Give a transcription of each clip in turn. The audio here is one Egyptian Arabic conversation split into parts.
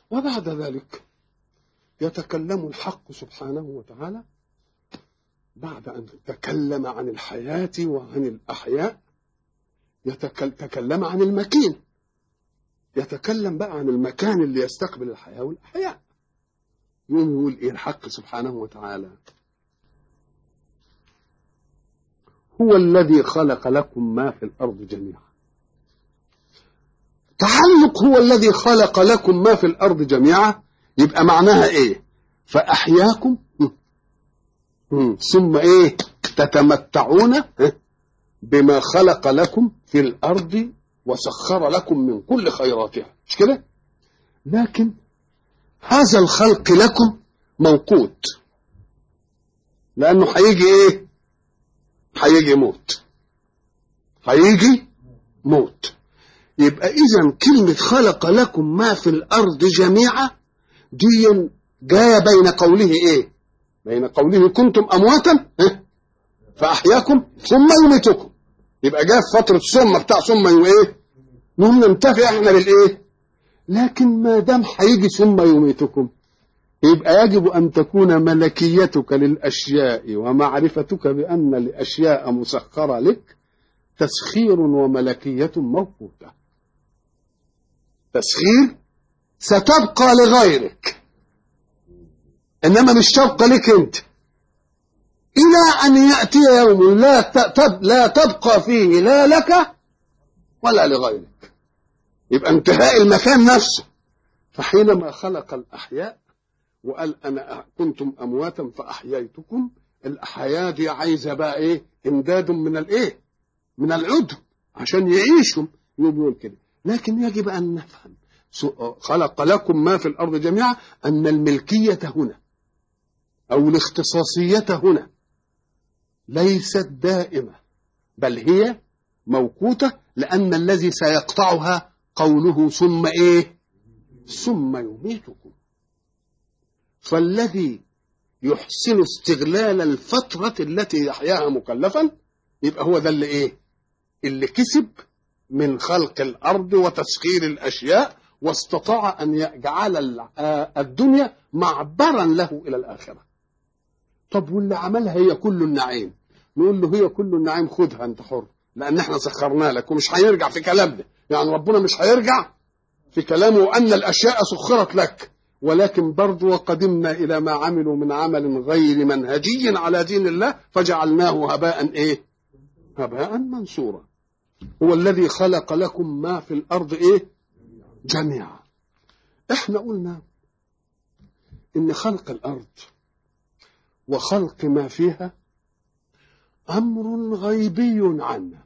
وبعد ذلك يتكلم الحق سبحانه وتعالى بعد أن تكلم عن الحياة وعن الأحياء يتكلم عن المكين يتكلم بقى عن المكان اللي يستقبل الحياة والأحياء يقوم يقول إيه الحق سبحانه وتعالى هو الذي خلق لكم ما في الأرض جميعا تعلق هو الذي خلق لكم ما في الأرض جميعا يبقى معناها إيه فأحياكم ثم إيه تتمتعون بما خلق لكم في الأرض وسخر لكم من كل خيراتها مش كده لكن هذا الخلق لكم موقوت لأنه هيجي إيه هيجي موت هيجي موت يبقى إذا كلمة خلق لكم ما في الأرض جميعا دي جاية بين قوله إيه بين قوله كنتم أمواتا فأحياكم ثم يميتكم يبقى جاء في فترة ثم بتاع ثم إيه نقوم ننتفع احنا بالإيه لكن ما دام هيجي ثم يميتكم يبقى يجب أن تكون ملكيتك للأشياء ومعرفتك بأن الأشياء مسخرة لك تسخير وملكية موقوتة تسخير ستبقى لغيرك إنما مش تبقى لك أنت إلى أن يأتي يوم لا تب لا تبقى فيه لا لك ولا لغيرك يبقى انتهاء المكان نفسه فحينما خلق الأحياء وقال أنا كنتم أمواتا فأحييتكم الأحياء دي عايزة بقى إيه إمداد من الإيه من العدم عشان يعيشوا يقول كده لكن يجب أن نفهم خلق لكم ما في الأرض جميعا أن الملكية هنا أو الاختصاصية هنا ليست دائمة بل هي موقوتة لأن الذي سيقطعها قوله ثم إيه ثم يميتكم فالذي يحسن استغلال الفترة التي يحياها مكلفا يبقى هو ده اللي ايه اللي كسب من خلق الأرض وتسخير الأشياء واستطاع أن يجعل الدنيا معبرا له إلى الآخرة طب واللي عملها هي كل النعيم نقول له هي كل النعيم خدها أنت حر لأن احنا سخرنا لك ومش هيرجع في كلامنا يعني ربنا مش هيرجع في كلامه أن الأشياء سخرت لك ولكن برضو وقدمنا إلى ما عملوا من عمل غير منهجي على دين الله فجعلناه هباء إيه هباء منصورا هو الذي خلق لكم ما في الأرض إيه جميعا احنا قلنا إن خلق الأرض وخلق ما فيها أمر غيبي عنا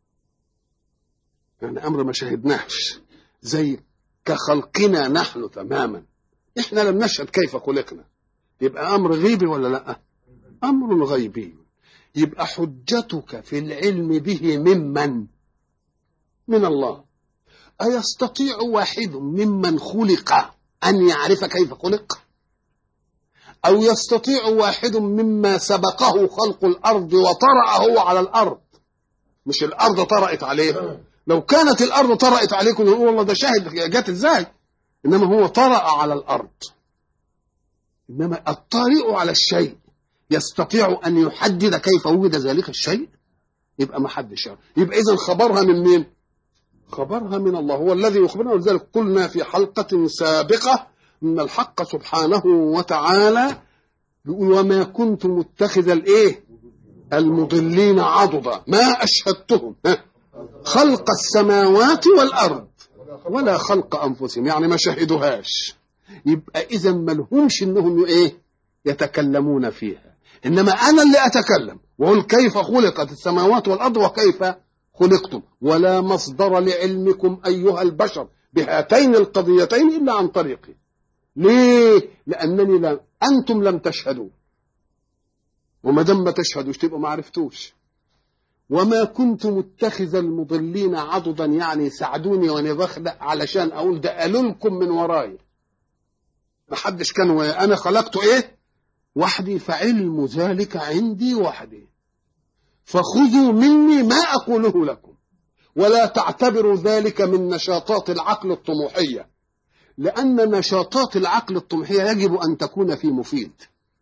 يعني أمر ما شهدناش زي كخلقنا نحن تماما احنا لم نشهد كيف خلقنا يبقى امر غيبي ولا لا امر غيبي يبقى حجتك في العلم به ممن من الله ايستطيع واحد ممن خلق ان يعرف كيف خلق او يستطيع واحد مما سبقه خلق الارض وطرأ هو على الارض مش الارض طرأت عليه لو كانت الارض طرأت عليكم نقول والله ده شاهد جت ازاي إنما هو طرأ على الأرض إنما الطارئ على الشيء يستطيع أن يحدد كيف وجد ذلك الشيء يبقى ما حدش يعرف يبقى إذا خبرها من مين خبرها من الله هو الذي يخبرنا ولذلك قلنا في حلقة سابقة أن الحق سبحانه وتعالى يقول وما كنت متخذ الإيه المضلين عضدا ما أشهدتهم خلق السماوات والأرض ولا خلق انفسهم يعني ما شهدوهاش يبقى اذا ما لهمش انهم ايه يتكلمون فيها انما انا اللي اتكلم واقول كيف خلقت السماوات والارض وكيف خلقتم ولا مصدر لعلمكم ايها البشر بهاتين القضيتين الا عن طريقي ليه لانني لم انتم لم تشهدوا وما دام ما تشهدوش تبقوا ما عرفتوش وما كنت متخذ المضلين عضدا يعني ساعدوني وانا بخلق علشان اقول ده قالوا لكم من وراي ما حدش كان ويا انا خلقته ايه وحدي فعلم ذلك عندي وحدي فخذوا مني ما اقوله لكم ولا تعتبروا ذلك من نشاطات العقل الطموحيه لأن نشاطات العقل الطموحية يجب أن تكون في مفيد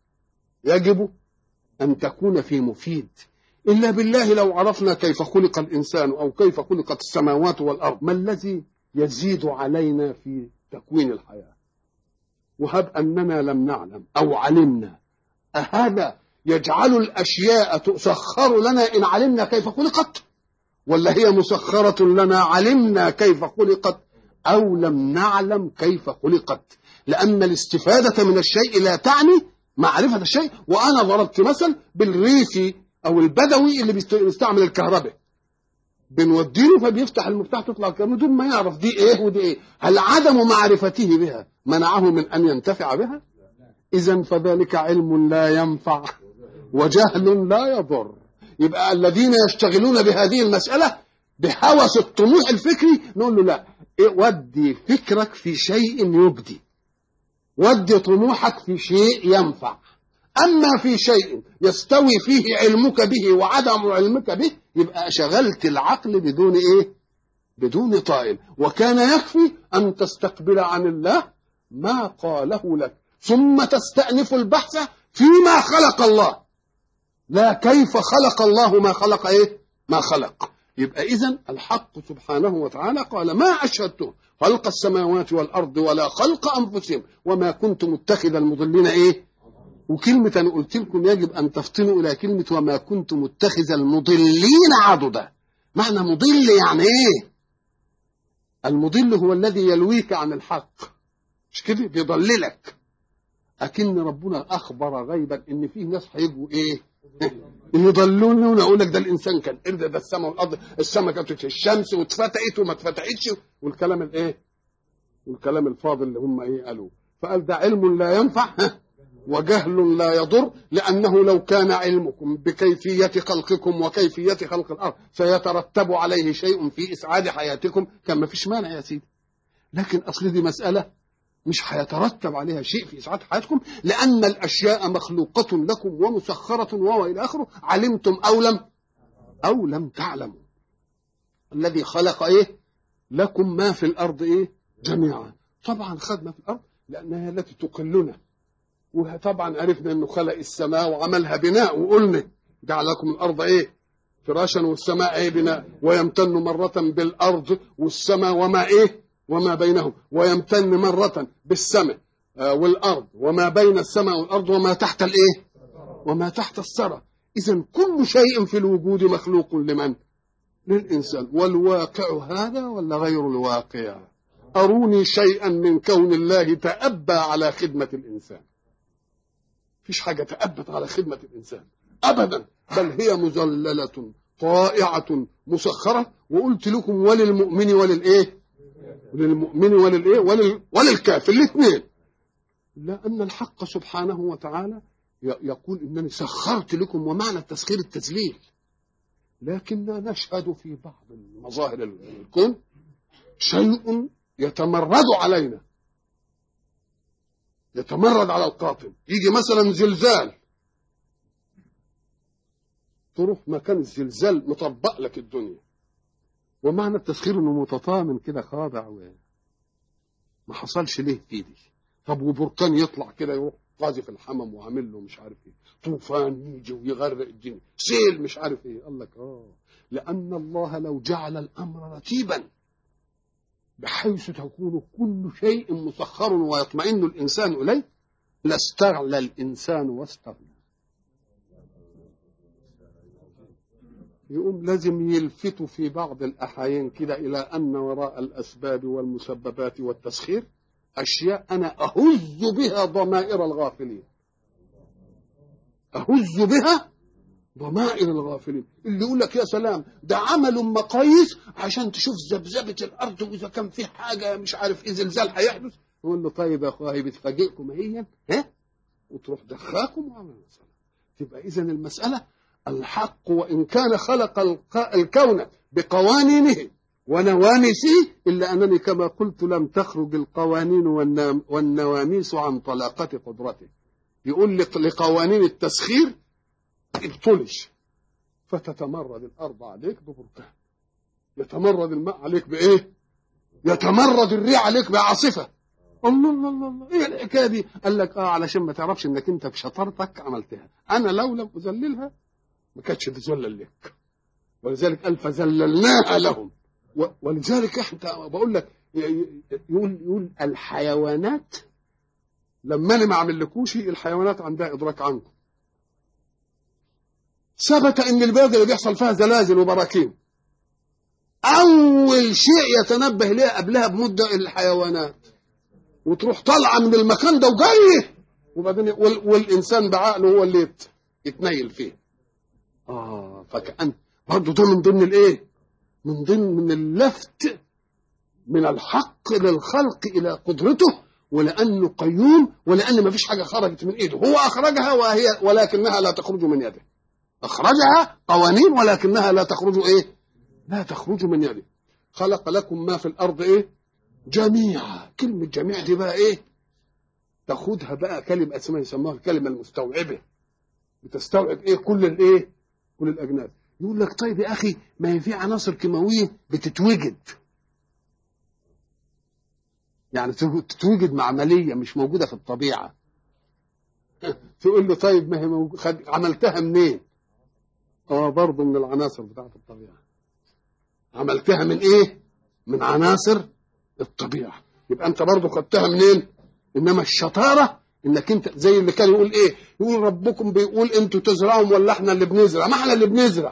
يجب أن تكون في مفيد إلا بالله لو عرفنا كيف خلق الإنسان أو كيف خلقت السماوات والأرض ما الذي يزيد علينا في تكوين الحياة وهب أننا لم نعلم أو علمنا أهذا يجعل الأشياء تسخر لنا إن علمنا كيف خلقت ولا هي مسخرة لنا علمنا كيف خلقت أو لم نعلم كيف خلقت لأن الاستفادة من الشيء لا تعني معرفة الشيء وأنا ضربت مثل بالريفي أو البدوي اللي بيستعمل الكهرباء بنوديله فبيفتح المفتاح تطلع الكهرباء بدون ما يعرف دي ايه ودي ايه هل عدم معرفته بها منعه من ان ينتفع بها اذا فذلك علم لا ينفع وجهل لا يضر يبقى الذين يشتغلون بهذه المسألة بهوس الطموح الفكري نقول له لا إيه ودي فكرك في شيء يبدي ودي طموحك في شيء ينفع أما في شيء يستوي فيه علمك به وعدم علمك به يبقى شغلت العقل بدون إيه بدون طائل وكان يكفي أن تستقبل عن الله ما قاله لك ثم تستأنف البحث فيما خلق الله لا كيف خلق الله ما خلق ايه ما خلق يبقى اذا الحق سبحانه وتعالى قال ما اشهدتم خلق السماوات والارض ولا خلق انفسهم وما كنت متخذ المضلين ايه وكلمة أنا قلت لكم يجب أن تفطنوا إلى كلمة وما كنت متخذ المضلين عضدا معنى مضل يعني إيه المضل هو الذي يلويك عن الحق مش كده بيضللك أكن ربنا أخبر غيبا إن فيه ناس هيجوا إيه يضلون اقول لك ده الانسان كان قرد ده السماء والارض السماء كانت في الشمس واتفتحت وما اتفتحتش والكلام الايه والكلام الفاضل اللي هم ايه قالوه فقال ده علم لا ينفع وجهل لا يضر لانه لو كان علمكم بكيفيه خلقكم وكيفيه خلق الارض سيترتب عليه شيء في اسعاد حياتكم كان ما فيش مانع يا سيدي لكن اصل دي مساله مش هيترتب عليها شيء في اسعاد حياتكم لان الاشياء مخلوقه لكم ومسخره والى اخره علمتم او لم او لم تعلموا الذي خلق ايه لكم ما في الارض ايه جميعا طبعا خدنا في الارض لانها التي تقلنا وطبعا عرفنا انه خلق السماء وعملها بناء وقلنا جعل لكم الارض ايه فراشا والسماء ايه بناء ويمتن مره بالارض والسماء وما ايه وما بينهم ويمتن مرة بالسماء والأرض وما بين السماء والأرض وما تحت الإيه وما تحت الثرى إذا كل شيء في الوجود مخلوق لمن للإنسان والواقع هذا ولا غير الواقع أروني شيئا من كون الله تأبى على خدمة الإنسان فيش حاجة تأبت على خدمة الإنسان أبدا بل هي مذللة طائعة مسخرة وقلت لكم وللمؤمن وللإيه للمؤمن وللايه ولل وللكافر الاثنين لان الحق سبحانه وتعالى يقول انني سخرت لكم ومعنى التسخير التذليل لكننا نشهد في بعض مظاهر الكون شيء يتمرد علينا يتمرد على القاطن يجي مثلا زلزال تروح مكان الزلزال مطبق لك الدنيا ومعنى التسخير انه متطامن كده خاضع و... ما حصلش ليه في دي طب وبركان يطلع كده يروح قاذف الحمم وعامل له مش عارف ايه طوفان يجي ويغرق الدنيا سيل مش عارف ايه قال لك اه لان الله لو جعل الامر رتيبا بحيث تكون كل شيء مسخر ويطمئن الانسان اليه لاستغلى الانسان واستغنى يقوم لازم يلفتوا في بعض الأحايين كده إلى أن وراء الأسباب والمسببات والتسخير أشياء أنا أهز بها ضمائر الغافلين أهز بها ضمائر الغافلين اللي يقول لك يا سلام ده عملوا مقاييس عشان تشوف ذبذبة الأرض وإذا كان في حاجة مش عارف إيه زلزال هيحدث يقول له طيب يا أخويا بتفاجئكم هي ها وتروح دخاكم وعمل مسألة تبقى إذا المسألة الحق وإن كان خلق الكون بقوانينه ونواميسه إلا أنني كما قلت لم تخرج القوانين والنواميس عن طلاقة قدرته يقول لك لقوانين التسخير ابطلش فتتمرد الأرض عليك ببركان يتمرد الماء عليك بإيه يتمرد الريح عليك بعاصفة الله الله الله الله ايه الحكايه دي؟ قال لك اه علشان ما تعرفش انك انت بشطارتك عملتها انا لو لم اذللها ما كانتش تذلل لك ولذلك قال فذللناها لهم و- ولذلك احنا بقول لك ي- ي- يقول يقول الحيوانات لما انا ما اعملكوش الحيوانات عندها ادراك عنكم ثبت ان البلد اللي بيحصل فيها زلازل وبراكين اول شيء يتنبه ليه قبلها بمده الحيوانات وتروح طالعه من المكان ده وجايه وبعدين وال والانسان بعقله هو اللي يت- يتنيل فيه اه فكأن برضه ده من ضمن الايه؟ من ضمن من اللفت من الحق للخلق الى قدرته ولانه قيوم ولان ما فيش حاجه خرجت من ايده هو اخرجها وهي ولكنها لا تخرج من يده اخرجها قوانين ولكنها لا تخرج ايه لا تخرج من يده خلق لكم ما في الارض ايه جميعا كلمه جميع دي بقى ايه تاخدها بقى كلمه اسمها يسموها الكلمه المستوعبه بتستوعب ايه كل الايه كل الاجناس يقول لك طيب يا اخي ما هي في عناصر كيماويه بتتوجد يعني تتوجد مع عمليه مش موجوده في الطبيعه تقول له طيب ما هي موجود خد... عملتها منين؟ اه برضه من العناصر بتاعت الطبيعه عملتها من ايه؟ من عناصر الطبيعه يبقى انت برضه خدتها منين؟ انما الشطاره انك انت زي اللي كان يقول ايه؟ يقول ربكم بيقول انتوا تزرعوا ولا احنا اللي بنزرع؟ ما احنا اللي بنزرع.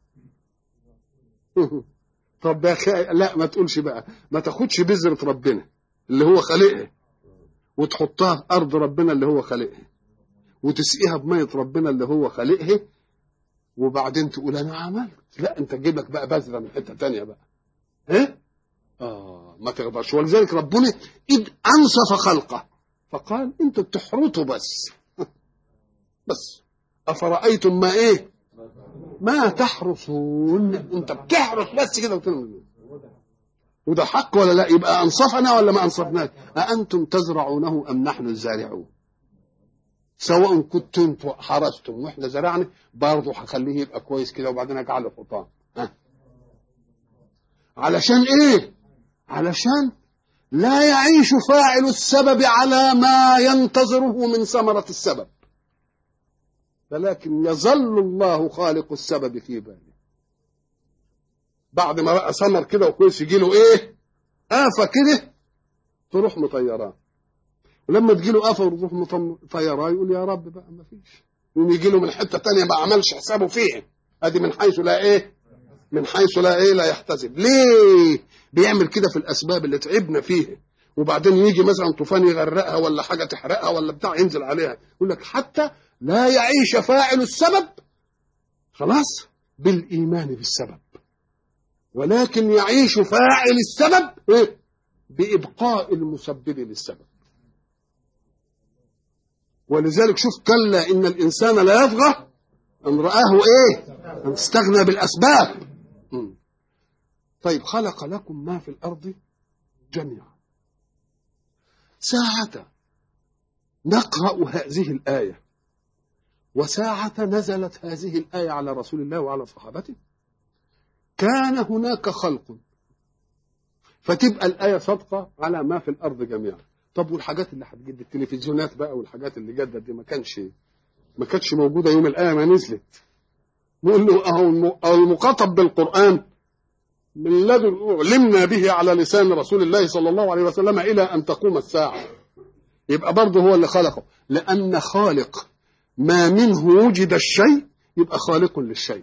طب يا اخي لا ما تقولش بقى ما تاخدش بذره ربنا اللي هو خالقها وتحطها في ارض ربنا اللي هو خالقها وتسقيها بميه ربنا اللي هو خالقها وبعدين تقول انا عملت لا انت تجيب لك بقى بذره من حته تانية بقى ايه اه ما تقدرش ولذلك ربنا اذ انصف خلقه فقال انتوا بتحرطوا بس بس افرايتم ما ايه ما تحرثون انت بتحرث بس كده وتنمو وده حق ولا لا يبقى انصفنا ولا ما انصفناش أأنتم تزرعونه أم نحن الزارعون سواء كنتم انتم حرثتم واحنا زرعنا برضه هخليه يبقى كويس كده وبعدين اجعله حطام ها علشان ايه علشان لا يعيش فاعل السبب على ما ينتظره من ثمرة السبب ولكن يظل الله خالق السبب في باله بعد ما بقى ثمر كده وكويس يجي له ايه آفة كده تروح مطيراه ولما تجي له آفة وتروح مطيراه يقول يا رب بقى ما فيش يقوم يجي له من حتة تانية ما عملش حسابه فيه ادي من حيث لا ايه من حيث لا ايه لا يحتسب ليه بيعمل كده في الاسباب اللي تعبنا فيها وبعدين يجي مثلا طوفان يغرقها ولا حاجه تحرقها ولا بتاع ينزل عليها يقول لك حتى لا يعيش فاعل السبب خلاص بالايمان بالسبب ولكن يعيش فاعل السبب إيه؟ بابقاء المسبب للسبب ولذلك شوف كلا ان الانسان لا يطغى ان رآه ايه ان استغنى بالاسباب م. طيب خلق لكم ما في الارض جميعا ساعة نقرأ هذه الآية وساعة نزلت هذه الآية على رسول الله وعلى صحابته كان هناك خلق فتبقى الآية صادقة على ما في الأرض جميعا طب والحاجات اللي هتجد التلفزيونات بقى والحاجات اللي جدت دي ما كانش ما كانتش موجودة يوم الآية ما نزلت نقول له أهو المقاطب بالقرآن من الذي علمنا به على لسان رسول الله صلى الله عليه وسلم إلى أن تقوم الساعة يبقى برضه هو اللي خلقه لأن خالق ما منه وجد الشيء يبقى خالق للشيء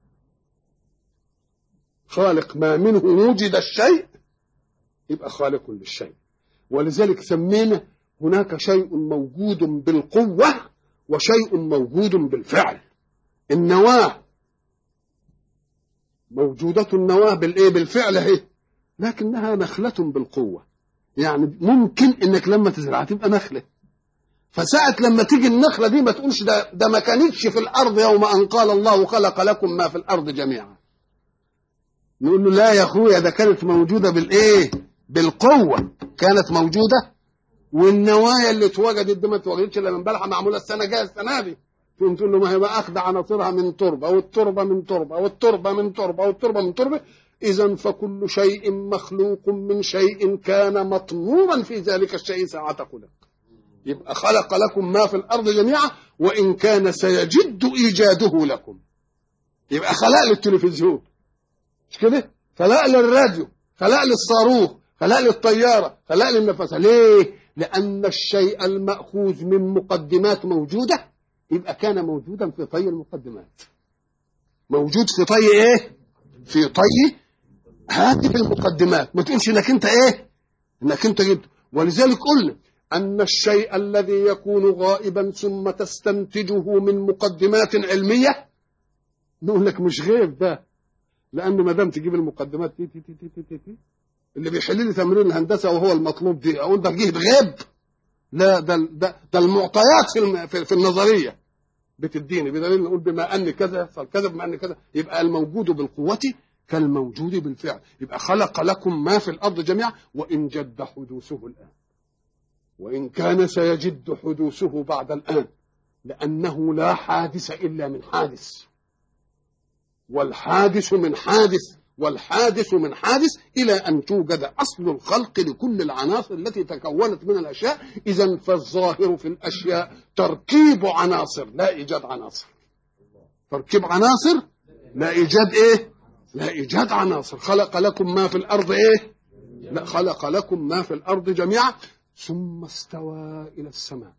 خالق ما منه وجد الشيء يبقى خالق للشيء ولذلك سمينا هناك شيء موجود بالقوة وشيء موجود بالفعل النواة موجودة النواة بالإيه بالفعل اهي لكنها نخلة بالقوة يعني ممكن انك لما تزرعها تبقى نخلة فساعة لما تيجي النخلة دي ما تقولش ده, ده ما كانتش في الأرض يوم أن قال الله خلق لكم ما في الأرض جميعا نقول له لا يا أخويا ده كانت موجودة بالإيه بالقوة كانت موجودة والنوايا اللي اتوجدت دي ما اتوجدتش الا من بلحة معمولة السنة جاية السنة دي تقوم تقول له ما هي بقى اخذ عناصرها من تربه والتربه من تربه والتربه من تربه والتربه من تربه إذا فكل شيء مخلوق من شيء كان مطموما في ذلك الشيء ساعة خلق يبقى خلق لكم ما في الأرض جميعا وإن كان سيجد إيجاده لكم يبقى خلق للتلفزيون مش كده خلق للراديو خلق للصاروخ خلق للطيارة خلق للنفس ليه لأن الشيء المأخوذ من مقدمات موجودة يبقى كان موجودا في طي المقدمات موجود في طي ايه في طي هذه المقدمات ما تقولش انك انت ايه انك انت جبت ولذلك قلنا ان الشيء الذي يكون غائبا ثم تستنتجه من مقدمات علميه نقول لك مش غيب ده لان ما دام تجيب المقدمات تي تي تي تي تي تي تي اللي بيحل لي تمرين الهندسه وهو المطلوب دي اقول ده جه غيب لا ده ده, ده المعطيات في الم- في, في النظريه بتديني بدليل نقول بما ان كذا يحصل كذا بما ان كذا يبقى الموجود بالقوه كالموجود بالفعل يبقى خلق لكم ما في الارض جميعا وان جد حدوثه الان وان كان سيجد حدوثه بعد الان لانه لا حادث الا من حادث والحادث من حادث والحادث من حادث إلى أن توجد أصل الخلق لكل العناصر التي تكونت من الأشياء إذا فالظاهر في الأشياء تركيب عناصر لا إيجاد عناصر تركيب عناصر لا إيجاد إيه لا إيجاد عناصر خلق لكم ما في الأرض إيه لا خلق لكم ما في الأرض جميعا ثم استوى إلى السماء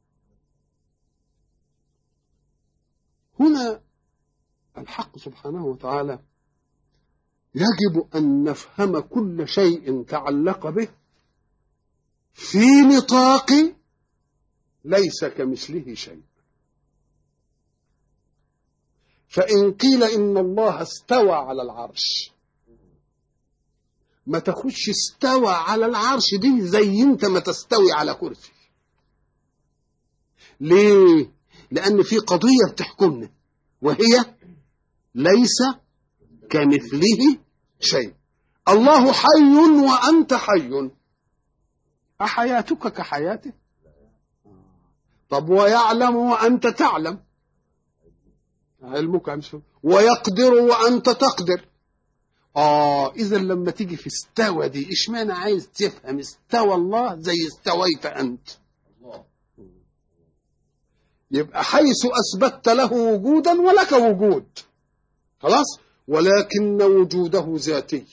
هنا الحق سبحانه وتعالى يجب أن نفهم كل شيء تعلق به في نطاق ليس كمثله شيء فإن قيل إن الله استوى على العرش ما تخش استوى على العرش دي زي انت ما تستوي على كرسي ليه لأن في قضية بتحكمنا وهي ليس كمثله شيء الله حي وأنت حي أحياتك كحياته طب ويعلم وأنت تعلم علمك عن شو ويقدر وأنت تقدر آه إذا لما تيجي في استوى دي إشمعنى عايز تفهم استوى الله زي استويت أنت يبقى حيث أثبتت له وجودا ولك وجود خلاص ولكن وجوده ذاتي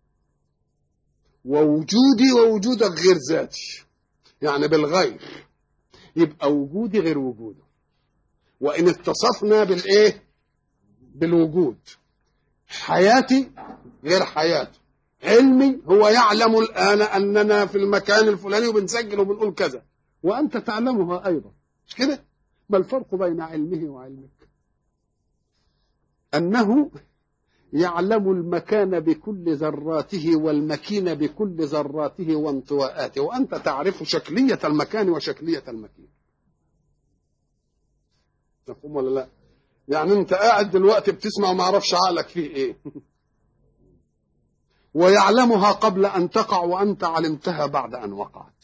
ووجودي ووجودك غير ذاتي يعني بالغير يبقى وجودي غير وجوده وإن اتصفنا بالإيه بالوجود حياتي غير حياته علمي هو يعلم الآن أننا في المكان الفلاني وبنسجل وبنقول كذا وأنت تعلمها أيضا مش كده ما الفرق بين علمه وعلمك أنه يعلم المكان بكل ذراته والمكين بكل ذراته وانطواءاته وأنت تعرف شكلية المكان وشكلية المكين تقوم ولا لا يعني انت قاعد دلوقتي بتسمع وما اعرفش عقلك فيه ايه ويعلمها قبل ان تقع وانت علمتها بعد ان وقعت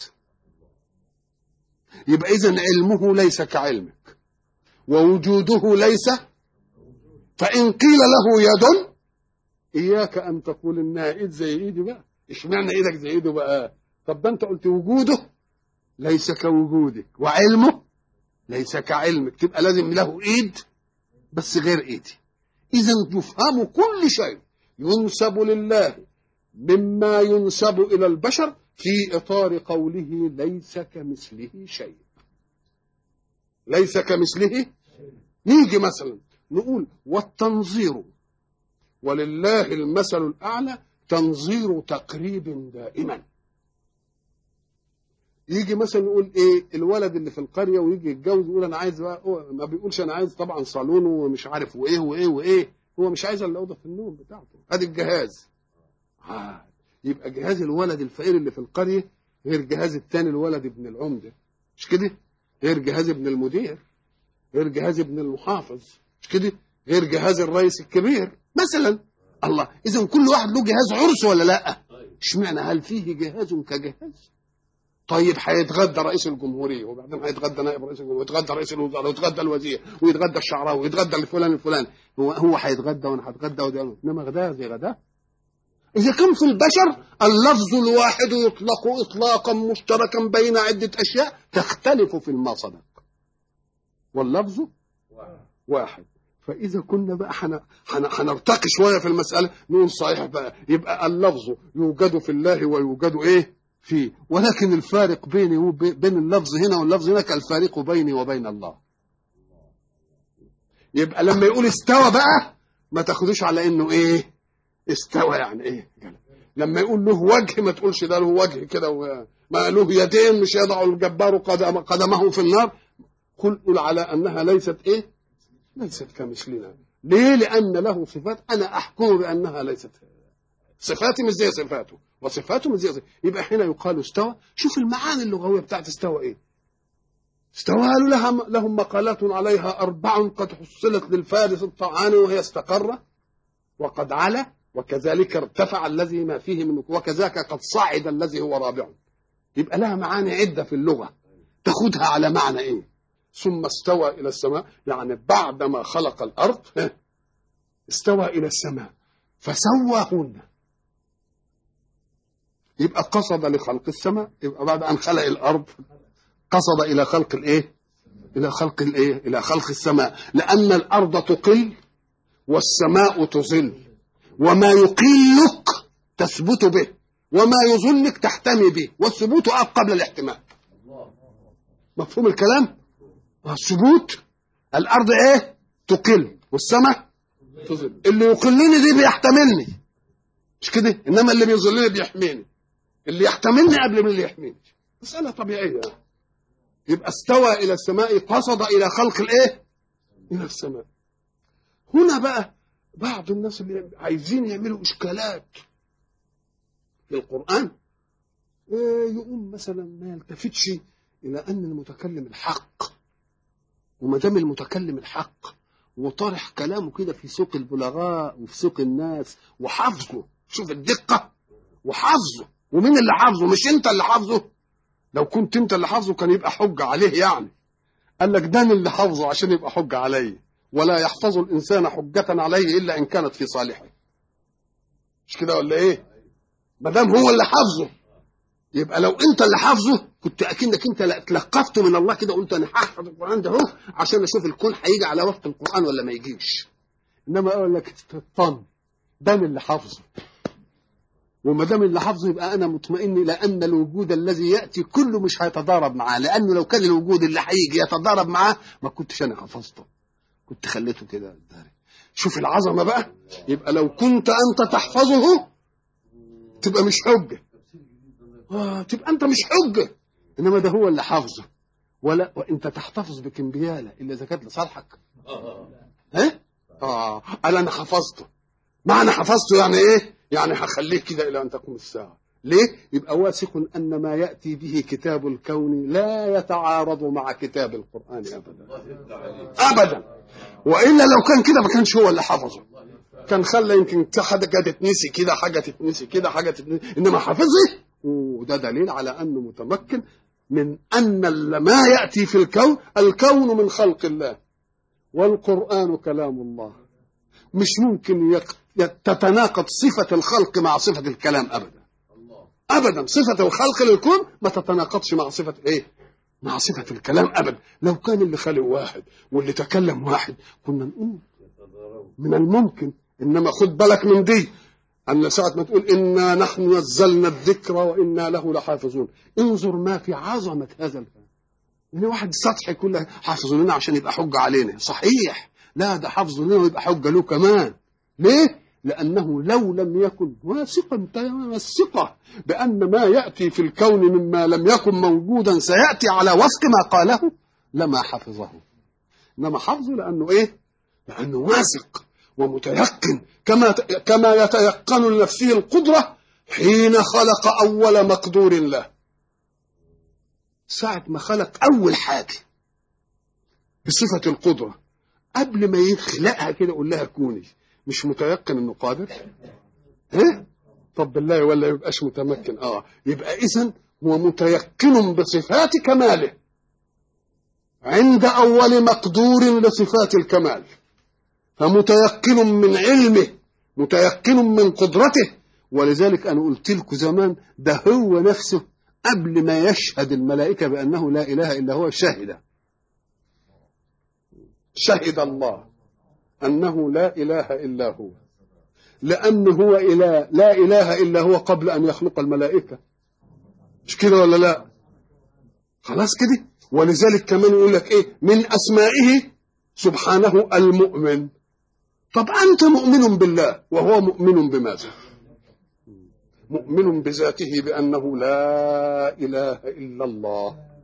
يبقى اذا علمه ليس كعلمك ووجوده ليس فان قيل له يد اياك ان تقول انها ايد زي ايدي بقى اشمعنى ايدك زي ايده بقى طب ده انت قلت وجوده ليس كوجودك وعلمه ليس كعلمك تبقى لازم له ايد بس غير ايدي اذا يفهم كل شيء ينسب لله مما ينسب الى البشر في اطار قوله ليس كمثله شيء ليس كمثله نيجي مثلا نقول والتنظير ولله المثل الاعلى تنظير تقريب دائما يجي مثلا يقول ايه الولد اللي في القريه ويجي يتجوز يقول انا عايز بقى هو ما بيقولش انا عايز طبعا صالون ومش عارف وايه وايه وايه هو مش عايز الا اوضه في النوم بتاعته ادي الجهاز آه. يبقى جهاز الولد الفقير اللي في القريه غير جهاز الثاني الولد ابن العمده مش كده غير جهاز ابن المدير غير جهاز ابن المحافظ مش كده غير جهاز الرئيس الكبير مثلا الله اذا كل واحد له جهاز عرس ولا لا اشمعنى هل فيه جهاز كجهاز طيب هيتغدى رئيس الجمهوريه وبعدين هيتغدى نائب رئيس الجمهوريه ويتغدى رئيس الوزراء ويتغدى الوزير ويتغدى الشعراوي ويتغدى الفلان الفلاني هو هو هيتغدى وانا هتغدى وده انما غداه زي غداه إذا كان في البشر اللفظ الواحد يطلق إطلاقا مشتركا بين عدة أشياء تختلف في المصدر واللفظ واحد فإذا كنا بقى حن... حن... حنرتقي شوية في المسألة نقول صحيح بقى يبقى اللفظ يوجد في الله ويوجد إيه فيه ولكن الفارق بيني وبين اللفظ هنا واللفظ هنا كالفارق بيني وبين الله يبقى لما يقول استوى بقى ما تاخدوش على انه ايه استوى يعني ايه لما يقول له وجه ما تقولش ده له وجه كده و... ما له يدين مش يضع الجبار قدم قدمه في النار قل قل على انها ليست ايه ليست كمثلنا ليه لان له صفات انا احكم بانها ليست صفاتي مش زي صفاته وصفاته مش زي صفاته يبقى هنا يقال استوى شوف المعاني اللغويه بتاعت استوى ايه استوى قالوا لها لهم مقالات عليها أربع قد حصلت للفارس الطعان وهي استقر وقد علا وكذلك ارتفع الذي ما فيه من وكذاك قد صعد الذي هو رابع يبقى لها معاني عدة في اللغة تاخدها على معنى ايه ثم استوى إلى السماء يعني بعدما خلق الأرض استوى إلى السماء فسواهن يبقى قصد لخلق السماء يبقى بعد أن خلق الأرض قصد الى خلق الايه الى خلق الايه الى خلق السماء لان الارض تقل والسماء تظل وما يقلك تثبت به وما يظلك تحتمي به والثبوت قبل الاحتمال مفهوم الكلام الثبوت الارض ايه تقل والسماء تظل اللي يقلني دي بيحتملني مش كده انما اللي بيظلني بيحميني اللي يحتملني قبل من اللي يحميني مساله طبيعيه يبقى استوى الى السماء قصد الى خلق الايه الى السماء هنا بقى بعض الناس اللي عايزين يعملوا اشكالات في القران يقوم مثلا ما يلتفتش الى ان المتكلم الحق وما دام المتكلم الحق وطرح كلامه كده في سوق البلغاء وفي سوق الناس وحافظه شوف الدقه وحافظه ومين اللي حافظه مش انت اللي حافظه لو كنت انت اللي حافظه كان يبقى حجة عليه يعني قال لك ده اللي حافظه عشان يبقى حجة عليه ولا يحفظ الإنسان حجة عليه إلا إن كانت في صالحه مش كده ولا إيه ما دام هو اللي حافظه يبقى لو انت اللي حافظه كنت اكنك انت اتلقفت من الله كده قلت انا هحفظ القران ده اهو عشان اشوف الكون هيجي على وفق القران ولا ما يجيش انما اقول لك اطمن ده اللي حافظه وما دام اللي حافظه يبقى انا مطمئن لان الوجود الذي ياتي كله مش هيتضارب معاه لانه لو كان الوجود اللي هيجي يتضارب معاه ما كنتش انا حفظته كنت خليته كده شوف العظمه بقى يبقى لو كنت انت تحفظه تبقى مش حجه آه تبقى انت مش حجه انما ده هو اللي حافظه ولا وانت تحتفظ بكمبياله الا اذا كانت لصالحك ها اه قال انا حفظته معنى حفظته يعني ايه يعني هخليه كده الى ان تقوم الساعه ليه يبقى واثق ان ما ياتي به كتاب الكون لا يتعارض مع كتاب القران ابدا ابدا والا لو كان كده ما كانش هو اللي حفظه كان خلى يمكن حاجه تتنسي كده حاجه تتنسي كده حاجه تتنسي انما حافظه وده دليل على انه متمكن من ان ما ياتي في الكون الكون من خلق الله والقران كلام الله مش ممكن يق... تتناقض صفة الخلق مع صفة الكلام أبدا أبدا صفة الخلق للكون ما تتناقضش مع صفة إيه مع صفة الكلام أبدا لو كان اللي خلق واحد واللي تكلم واحد كنا نقول من الممكن إنما خد بالك من دي أن ساعة ما تقول إنا نحن نزلنا الذكر وإنا له لحافظون انظر ما في عظمة هذا الكلام يعني واحد سطحي كله حافظ لنا عشان يبقى حجة علينا صحيح لا ده حافظ لنا ويبقى حجة له كمان ليه؟ لأنه لو لم يكن واثقا تمام الثقة بأن ما يأتي في الكون مما لم يكن موجودا سيأتي على وفق ما قاله لما حفظه إنما حفظه لأنه إيه؟ لأنه واثق ومتيقن كما كما يتيقن لنفسه القدرة حين خلق أول مقدور له ساعة ما خلق أول حاجة بصفة القدرة قبل ما يخلقها كده يقول لها كوني مش متيقن انه قادر ايه طب بالله ولا يبقاش متمكن اه يبقى اذا هو متيقن بصفات كماله عند اول مقدور لصفات الكمال فمتيقن من علمه متيقن من قدرته ولذلك انا قلت لكم زمان ده هو نفسه قبل ما يشهد الملائكه بانه لا اله الا هو شهد شهد الله انه لا اله الا هو لانه هو اله لا اله الا هو قبل ان يخلق الملائكه مش كده ولا لا خلاص كده ولذلك كمان يقول لك ايه من اسمائه سبحانه المؤمن طب انت مؤمن بالله وهو مؤمن بماذا مؤمن بذاته بانه لا اله الا الله